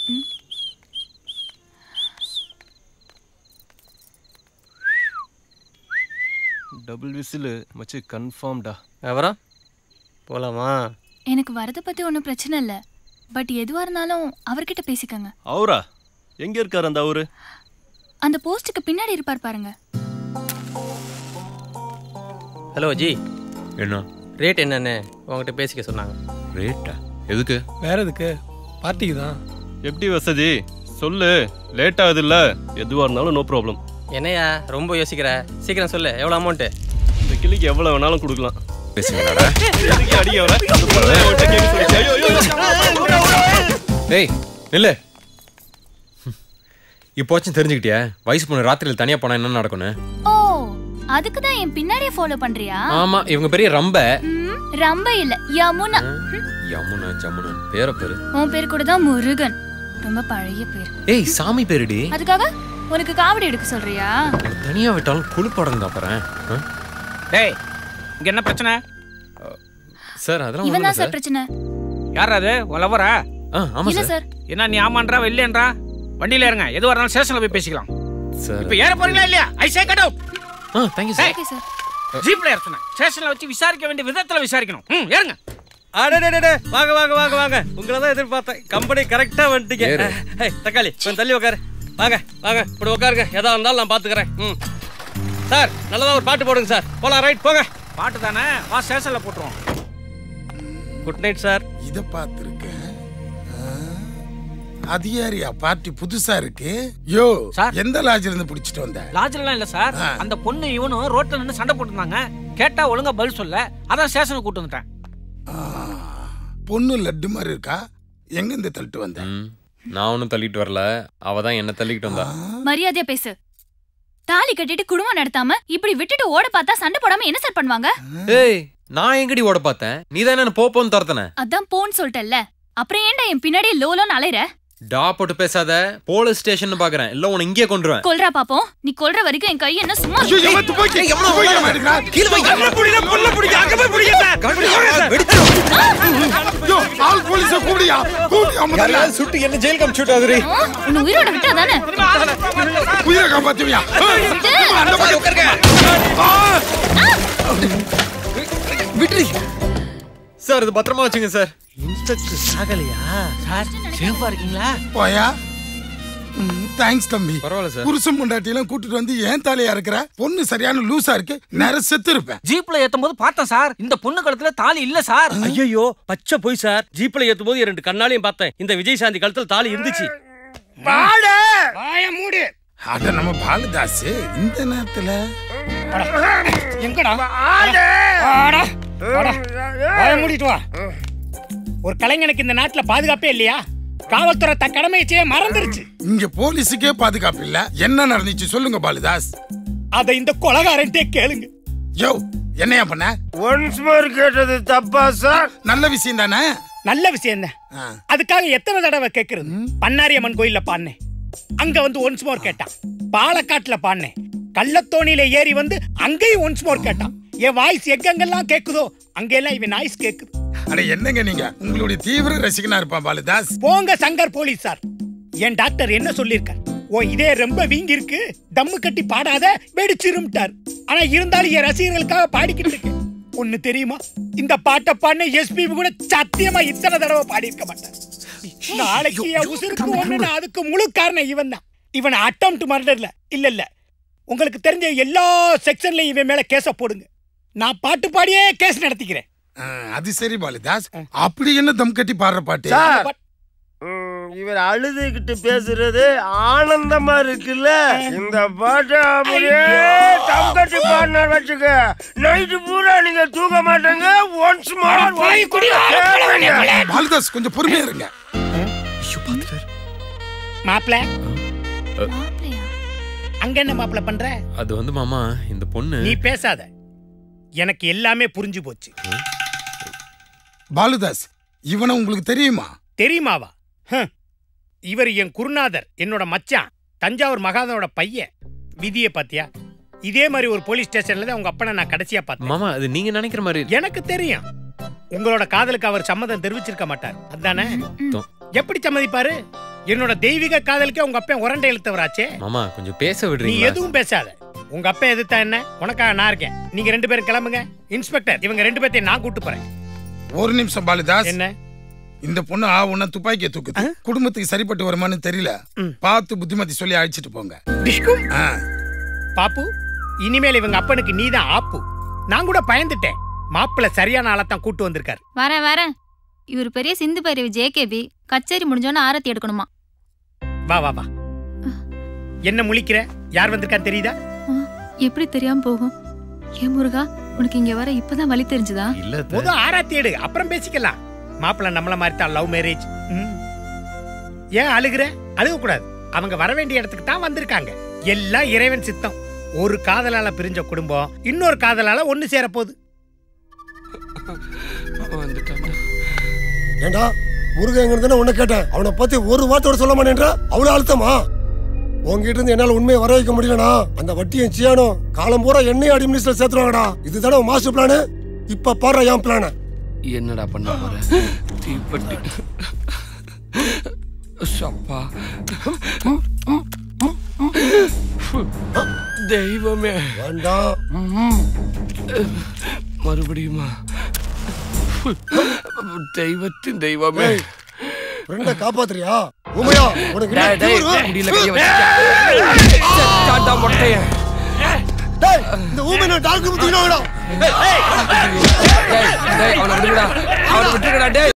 Double whistle மச்சி கன்ஃபார்ம்டா அப்புறம் போலாமா எனக்கு வரதை பத்தி ஒன்றும் பிரச்சனை இல்லை பட் எதுவா இருந்தாலும் அவர்கிட்ட பேசிக்கங்க அவரா எங்க இருக்காரு அந்த அவரு அந்த போஸ்ட்டுக்கு பின்னாடி இருப்பார் பாருங்க ஹலோ ஜி என்ன ரேட் என்னன்னு உங்ககிட்ட பேசிக்க சொன்னாங்க ரேட்டா எதுக்கு வேற எதுக்கு பார்ட்டிக்கு தான் எப்படி வசதி சொல்லு லேட் ஆகுதுல்ல எதுவா இருந்தாலும் நோ ப்ராப்ளம் என்னையா ரொம்ப யோசிக்கிற சீக்கிரம் சொல்லு எவ்வளோ அமௌண்ட்டு இந்த கிளிக்கு எவ்வளவு வேணாலும் கொடுக்கலாம் பேசுங்கடா எதுக்கு அடிக்க வர? இந்த பொண்ணு அவன்கிட்ட கேட்க சொல்லிச்சு. ஐயோ, ஐயோ. ஏய் நில்லு இப்போச்சும் தெரிஞ்சுக்கிட்டியா வயசு பொண்ணு ராத்திரியில் தனியா போனா என்ன நடக்கும்னு ஓ அதுக்கு தான் என் பின்னாடியே ஃபாலோ பண்றியா ஆமா இவங்க பெரிய ரம்ப ம், ரொம்ப இல்ல யமுனா ம், யமுனா ஜமுனா பேர பேரு உன் பேர் கூட தான் முருகன் ரொம்ப பழைய பேர் ஏய் சாமி பேருடி அதுக்காக உனக்கு காவடி எடுக்க சொல்றியா உன்னை தனியா விட்டாலும் குளிப்படங்க அப்புறம் டேய் இங்க என்ன பிரச்சனை சார் அதெல்லாம் இவன் ஒண்ணும் தான் இல்ல சார் பிரச்சனை யார் அது உலவரா ஆ ஆமா இல்ல சார் சார் என்ன நீ ஆமான்றா இல்லையன்றா வண்டியில இருங்க எது வரனாலும் ஸ்டேஷன்ல போய் பேசிக்கலாம் சார் இப்ப ஏற போறீங்களா இல்லையா ஐ சே கட் அவுட் ஆ தேங்க்யூ சார் ஓகே சார் ஜீப்ல ஏற சொன்னேன் ஸ்டேஷன்ல வச்சு விசாரிக்க வேண்டிய விதத்துல விசாரிக்கணும் ம் ஏறுங்க அடடடடே வாங்க வாங்க வாங்க வாங்க உங்களை தான் எதிர்பார்த்தேன் கம்பெனி கரெக்டாக வந்துட்டீங்க ஏறு. ஏய் தக்காளி கொஞ்சம் தள்ளி உட்காரு வாங்க வாங்க இப்படி உட்காருங்க எதா இருந்தாலும் நான் பார்த்துக்கிறேன் ம் சார் நல்லதா ஒரு பாட்டு போடுங்க சார் போலாம் ரைட் போங்க பாட்டு தானே வா ஸ்டேஷன்ல போட்டுருவோம் குட் நைட் சார் இத பார்த்திருக்கேன் அதிகாரியா பார்ட்டி புதுசா இருக்கு யோ சார். எந்த லாட்ஜ்ல இருந்து புடிச்சிட்டு வந்த லாட்ஜ்லாம் இல்ல சார் ஆ. அந்த பொண்ணு இவனும் ரோட்ல நின்னு சண்டை போட்டுருந்தாங்க கேட்டா ஒழுங்கா பதில் சொல்ல அதான் ஸ்டேஷனுக்கு கூட்டு வந்துட்டேன் ஆ, பொண்ணு லட்டு மாதிரி இருக்கா எங்க இருந்து தள்ளிட்டு வந்த ம் நான் ஒன்றும் தள்ளிட்டு வரல அவ தான் என்ன தள்ளிக்கிட்டு வந்தா மரியாதையா பேசு தாலி கட்டிட்டு குடும்பம் நடத்தாம இப்படி விட்டுட்டு ஓட பார்த்தா சண்டை போடாம என்ன சார் பண்ணுவாங்க ஏய் நான் எங்கடி ஓட பார்த்தேன் நீ தான் என்ன போப்போன்னு துரத்தன அதான் போன்னு சொல்லிட்டல்ல அப்புறம் ஏன்டா என் பின்னாடியே லோலோன்னு அலைற டா போட்டு பேசாத போலீஸ் ஸ்டேஷன் பாக்குறேன் இல்ல உன்னை இங்கே கொண்டுருவேன் கொல்றா பாப்போம் நீ கொல்ற வரைக்கும் என் கை என்ன சும்மா ஐயோ, எவன் துப்பாக்கி? துப்பாக்கி அவன் எடுக்கிறான். ஐயோ, ஆள் போலீஸ கூப்பிடியா? கூப்பிடியா முதல்ல? சுட்டு என்ன ஜெயில் காமிச்சு விட்டாதுரி ஆ, உன்னை உயிரோட விட்டா தானே உயிரை காப்பாத்துவியா? அந்த பக்கம். சார் இது பத்திரமா வச்சுங்க சார் இன்ஸ்பெக்டர் சாகலையா சார் சேஃபா இருக்கீங்களா போயா தேங்க்ஸ் தம்பி பரவாயில்ல சார் புருஷன் பொண்டாட்டியெல்லாம் கூட்டிட்டு வந்து ஏன் தலையா இருக்கிற பொண்ணு சரியான லூசா இருக்கு நேர செத்து இருப்பேன் ஜீப்ல ஏத்தும் போது பார்த்தேன் சார் இந்த பொண்ணு கழுத்துல தாலி இல்ல சார் ஐயோ பச்சை போய் சார் ஜீப்ல ஏத்தும் போது ரெண்டு கண்ணாலையும் பார்த்தேன் இந்த விஜய் சாந்தி கழுத்துல தாலி இருந்துச்சு அட நம்ம பாலுதாஸ் இந்த நேரத்துல மூடிட்டு வா ஒரு கலைஞனுக்கு இந்த நாட்டுல பாதுகாப்பே இல்லையா காவல்துறை தன் கடமையை செய்ய மறந்துருச்சு இங்க போலீஸுக்கே பாதுகாப்பு இல்ல என்ன நடந்துச்சு சொல்லுங்க பாலுதாஸ் அதை இந்த கொலகாரன்ட்டே கேளுங்க யோ என்னையா பண்ண ஒன்ஸ் மோர் கேட்டது தப்பா சார் நல்ல விஷயம் தானே நல்ல விஷயம் தான் அதுக்காக எத்தனை தடவை கேக்குறது பன்னாரியம்மன் கோயில்ல பாடினேன் அங்க வந்து ஒன்ஸ் மோர் கேட்டான் பாலக்காட்டுல பாடினேன் கள்ளத்தோணியில ஏறி வந்து அங்கேயும் ஒன்ஸ் மோர் கேட்டான் என் வாய்ஸ் எங்கெங்கெல்லாம் கேக்குதோ அங்கெல்லாம் இவன் நாய்ஸ் கேக்குது அட என்னங்க நீங்க உங்களுடைய தீவிர ரசிகனா இருப்பான் பாலுதாஸ் போங்க சங்கர் போலீஸ் சார் என் டாக்டர் என்ன சொல்லியிருக்கார் ஓ இதே ரொம்ப வீங்கி இருக்கு தம்மு கட்டி பாடாத வெடிச்சிரும்ட்டார் ஆனா இருந்தாலும் என் ரசிகர்களுக்காக பாடிக்கிட்டு இருக்கேன் ஒண்ணு தெரியுமா இந்த பாட்டை பாடின எஸ்பி கூட சத்தியமா இத்தனை தடவை பாடியிருக்க மாட்டார் நாளைக்கு என் உசுருக்கு ஒண்ணுன்னா அதுக்கு முழு காரணம் இவன் தான் இவன் அட்டம் மர்டர்ல இல்ல இல்ல உங்களுக்கு தெரிஞ்ச எல்லா செக்ஷன்லயும் இவன் மேல கேஸ போடுங்க நான் பாட்டு பாடியே கேஸ் நடத்திக்கிறேன் ஆ, அது சரி பாலுதாஸ் அப்படி என்ன தம் கட்டி பாடுற பாட்டு சார் ம், இவர் அழுதுகிட்டு பேசுறது ஆனந்தமா இருக்குல்ல இந்த பாட்டை அப்படியே தம் கட்டி பாடினார் வச்சுக்க நைட்டு பூரா நீங்க தூங்க மாட்டேங்க ஒன்ஸ் பாலுதாஸ் கொஞ்சம் பொறுமையா இருங்க மாப்பிள மாப்பிள்ளையா அங்க என்ன மாப்பிள பண்ற அது வந்து மாமா இந்த பொண்ணு நீ பேசாத எனக்கு எல்லாமே புரிஞ்சு போச்சு பாலுதாஸ் இவனை உங்களுக்கு தெரியுமா தெரியுமாவா ஹம். இவர் என் குருநாதர் என்னோட மச்சான் தஞ்சாவூர் மகாதனோட பையன் விதியை பாத்தியா இதே மாதிரி ஒரு போலீஸ் ஸ்டேஷன்ல தான் உங்க அப்பனை நான் கடைசியா பார்த்தேன் மாமா அது நீங்க நினைக்கிற மாதிரி இல்ல. எனக்கு தெரியும் உங்களோட காதலுக்கு அவர் சம்மதம் தெரிவிச்சிருக்க மாட்டார் அதானே தோ- எப்படி சம்மதிப்பாரு என்னோட தெய்வீக காதலுக்கே உங்க அப்பா உரண்டை இழுத்தவராச்சே மாமா கொஞ்சம் பேச நீ விடுறீங்களா எதுவும் பேசாத உங்க அப்பா எதிர்த்தா என்ன உனக்காக நான் இருக்கேன் நீங்க ரெண்டு பேரும் கிளம்புங்க இன்ஸ்பெக்டர் இவங்க ரெண்டு பேர்த்தையும் நான் கூட்டு போறேன் ஒரு நிமிஷம் பாலுதாஸ் என்ன இந்த பொண்ணு ஆ உன்ன துப்பாக்கியை தூக்குது குடும்பத்துக்கு சரிப்பட்டு வருமான்னு தெரியல பார்த்து புத்திமதி சொல்லி அழைச்சிட்டு போங்க டிஷ்கும் ஆ, பாப்பு இனிமேல் இவங்க அப்பனுக்கு நீதான் ஆப்பு நான் கூட பயந்துட்டேன் மாப்பிள்ள சரியான ஆளை தான் கூட்டு வந்திருக்காரு வரேன் வரேன் இவர் பெரிய சிந்து பைரவி ஜேகேபி கச்சேரி முடிஞ்சோன்னு ஆரத்தி எடுக்கணுமா வா வா வா என்ன முழிக்கிற யார் வந்திருக்கான்னு தெரியுதா எப்படி தெரியாம போகும் ஏன் முருகா உனக்கு இங்க வர இப்பதான் வழி தெரிஞ்சுதா இல்ல முத ஆராத்தி எடு அப்புறம் பேசிக்கலாம் மாப்பிள்ள நம்மள மாதிரி தான் லவ் மேரேஜ் ஏன் அழுகுற அழுக கூடாது அவங்க வர வேண்டிய இடத்துக்கு தான் வந்திருக்காங்க எல்லாம் இறைவன் சித்தம் ஒரு காதலால பிரிஞ்ச குடும்பம் இன்னொரு காதலால ஒண்ணு சேர போகுது ஏண்டா முருகன் எங்க இருந்தா உன்னை கேட்டேன் அவனை பத்தி ஒரு வார்த்தையோட சொல்ல மாட்டேன்ற அவ்வளவு அழுத்தமா உங்ககிட்ட இருந்து என்னால உண்மையை வர வைக்க முடியலனா அந்த வட்டியும் சியானும் காலம் பூரா என்னையும் அடி மினிஸ்டர் சேர்த்துருவாங்கடா இதுதானே உன் மாஸ்டர் பிளானு இப்ப பாடுற என் பிளான என்னடா பண்ண போற தீப்பெட்டி சப்பா தெய்வமே வேண்டாம் மறுபடியுமா தெய்வத்தின் தெய்வமே ஃப்ரெண்ட காப்பாத்துறியா உமையா உனக்கு என்ன டேய், டேய், தீவிரம்? முடியல கைய வச்சுட்டேன். செத்தாண்டா மொட்டையன். டேய், இந்த ஊமை நான் டாக்டர் முத்திக்கினா டேய், டேய், அவனை விடுங்கடா அவனை விட்டுருங்கடா டேய்